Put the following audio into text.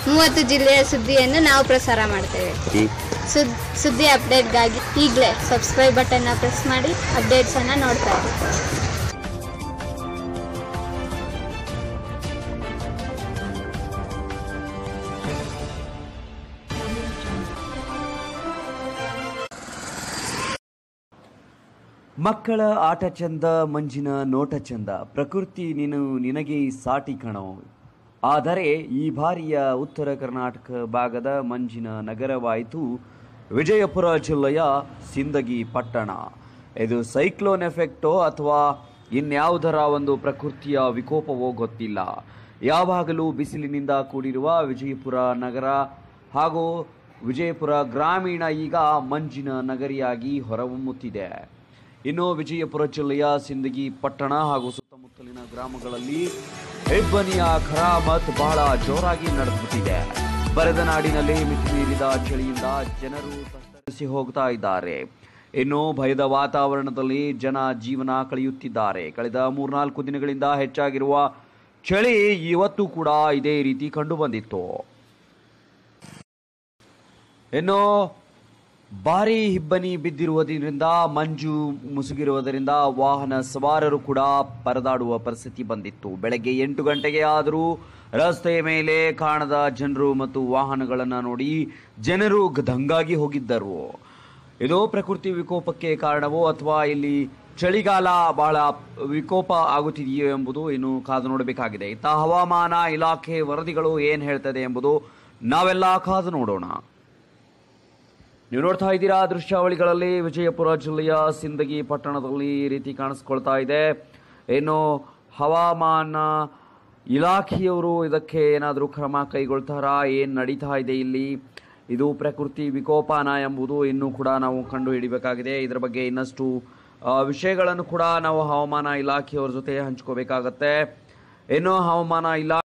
ಮೂವತ್ತು ಜಿಲ್ಲೆಯ ಸುದ್ದಿಯನ್ನು ನಾವು ಪ್ರಸಾರ ಮಾಡ್ತೇವೆ ಸುದ್ ಸುದ್ದಿ ಅಪ್ಡೇಟ್ಗಾಗಿ ಈಗಲೇ ಸಬ್ಸ್ಕ್ರೈಬ್ ಬಟನ್ನ ಪ್ರೆಸ್ ಮಾಡಿ ಅಪ್ಡೇಟ್ಸನ್ನು ನೋಡ್ತಾ ಇರಿ ಮಕ್ಕಳ ಆಟ ಚಂದ ಮಂಜಿನ ನೋಟ ಚಂದ ಪ್ರಕೃತಿ ನೀನು ನಿನಗೆ ಸಾಟಿ ಕಣೋ ಆದರೆ ಈ ಬಾರಿಯ ಉತ್ತರ ಕರ್ನಾಟಕ ಭಾಗದ ಮಂಜಿನ ನಗರವಾಯಿತು ವಿಜಯಪುರ ಜಿಲ್ಲೆಯ ಸಿಂದಗಿ ಪಟ್ಟಣ ಇದು ಸೈಕ್ಲೋನ್ ಎಫೆಕ್ಟೋ ಅಥವಾ ಇನ್ಯಾವುದರ ಒಂದು ಪ್ರಕೃತಿಯ ವಿಕೋಪವೋ ಗೊತ್ತಿಲ್ಲ ಯಾವಾಗಲೂ ಬಿಸಿಲಿನಿಂದ ಕೂಡಿರುವ ವಿಜಯಪುರ ನಗರ ಹಾಗೂ ವಿಜಯಪುರ ಗ್ರಾಮೀಣ ಈಗ ಮಂಜಿನ ನಗರಿಯಾಗಿ ಹೊರಹೊಮ್ಮುತ್ತಿದೆ ಇನ್ನು ವಿಜಯಪುರ ಜಿಲ್ಲೆಯ ಸಿಂದಗಿ ಪಟ್ಟಣ ಹಾಗೂ ಸುತ್ತಮುತ್ತಲಿನ ಗ್ರಾಮಗಳಲ್ಲಿ ಹೆಬ್ಬನಿಯ ಖರಾಮತ್ ಬಹಳ ಜೋರಾಗಿ ನಡೆದುಬಿಟ್ಟಿದೆ ಬರೆದ ನಾಡಿನಲ್ಲಿ ಮಿತಿ ಮೀರಿದ ಚಳಿಯಿಂದ ಜನರು ತತ್ತರಿಸಿ ಹೋಗ್ತಾ ಇದ್ದಾರೆ ಇನ್ನು ಭಯದ ವಾತಾವರಣದಲ್ಲಿ ಜನ ಜೀವನ ಕಳೆಯುತ್ತಿದ್ದಾರೆ ಕಳೆದ ಮೂರ್ನಾಲ್ಕು ದಿನಗಳಿಂದ ಹೆಚ್ಚಾಗಿರುವ ಚಳಿ ಇವತ್ತು ಕೂಡ ಇದೇ ರೀತಿ ಕಂಡು ಬಂದಿತ್ತು ಇನ್ನು ಭಾರಿ ಹಿಬ್ಬನಿ ಬಿದ್ದಿರುವುದರಿಂದ ಮಂಜು ಮುಸುಗಿರುವುದರಿಂದ ವಾಹನ ಸವಾರರು ಕೂಡ ಪರದಾಡುವ ಪರಿಸ್ಥಿತಿ ಬಂದಿತ್ತು ಬೆಳಗ್ಗೆ ಎಂಟು ಗಂಟೆಗೆ ಆದರೂ ರಸ್ತೆಯ ಮೇಲೆ ಕಾಣದ ಜನರು ಮತ್ತು ವಾಹನಗಳನ್ನು ನೋಡಿ ಜನರು ದಂಗಾಗಿ ಹೋಗಿದ್ದರು ಇದು ಪ್ರಕೃತಿ ವಿಕೋಪಕ್ಕೆ ಕಾರಣವೋ ಅಥವಾ ಇಲ್ಲಿ ಚಳಿಗಾಲ ಬಹಳ ವಿಕೋಪ ಆಗುತ್ತಿದೆಯೋ ಎಂಬುದು ಇನ್ನು ಕಾದು ನೋಡಬೇಕಾಗಿದೆ ಇತ್ತ ಹವಾಮಾನ ಇಲಾಖೆ ವರದಿಗಳು ಏನು ಹೇಳ್ತದೆ ಎಂಬುದು ನಾವೆಲ್ಲ ಕಾದು ನೋಡೋಣ ನೀವು ನೋಡ್ತಾ ಇದ್ದೀರಾ ದೃಶ್ಯಾವಳಿಗಳಲ್ಲಿ ವಿಜಯಪುರ ಜಿಲ್ಲೆಯ ಸಿಂದಗಿ ಪಟ್ಟಣದಲ್ಲಿ ಈ ರೀತಿ ಕಾಣಿಸ್ಕೊಳ್ತಾ ಇದೆ ಇನ್ನು ಹವಾಮಾನ ಇಲಾಖೆಯವರು ಇದಕ್ಕೆ ಏನಾದರೂ ಕ್ರಮ ಕೈಗೊಳ್ತಾರಾ ಏನು ನಡೀತಾ ಇದೆ ಇಲ್ಲಿ ಇದು ಪ್ರಕೃತಿ ವಿಕೋಪನ ಎಂಬುದು ಇನ್ನೂ ಕೂಡ ನಾವು ಕಂಡು ಹಿಡಿಬೇಕಾಗಿದೆ ಇದರ ಬಗ್ಗೆ ಇನ್ನಷ್ಟು ಆ, ವಿಷಯಗಳನ್ನು ಕೂಡ ನಾವು ಹವಾಮಾನ ಇಲಾಖೆಯವ್ರ ಜೊತೆ ಹಂಚ್ಕೋಬೇಕಾಗತ್ತೆ ಇನ್ನು ಹವಾಮಾನ ಇಲಾಖೆ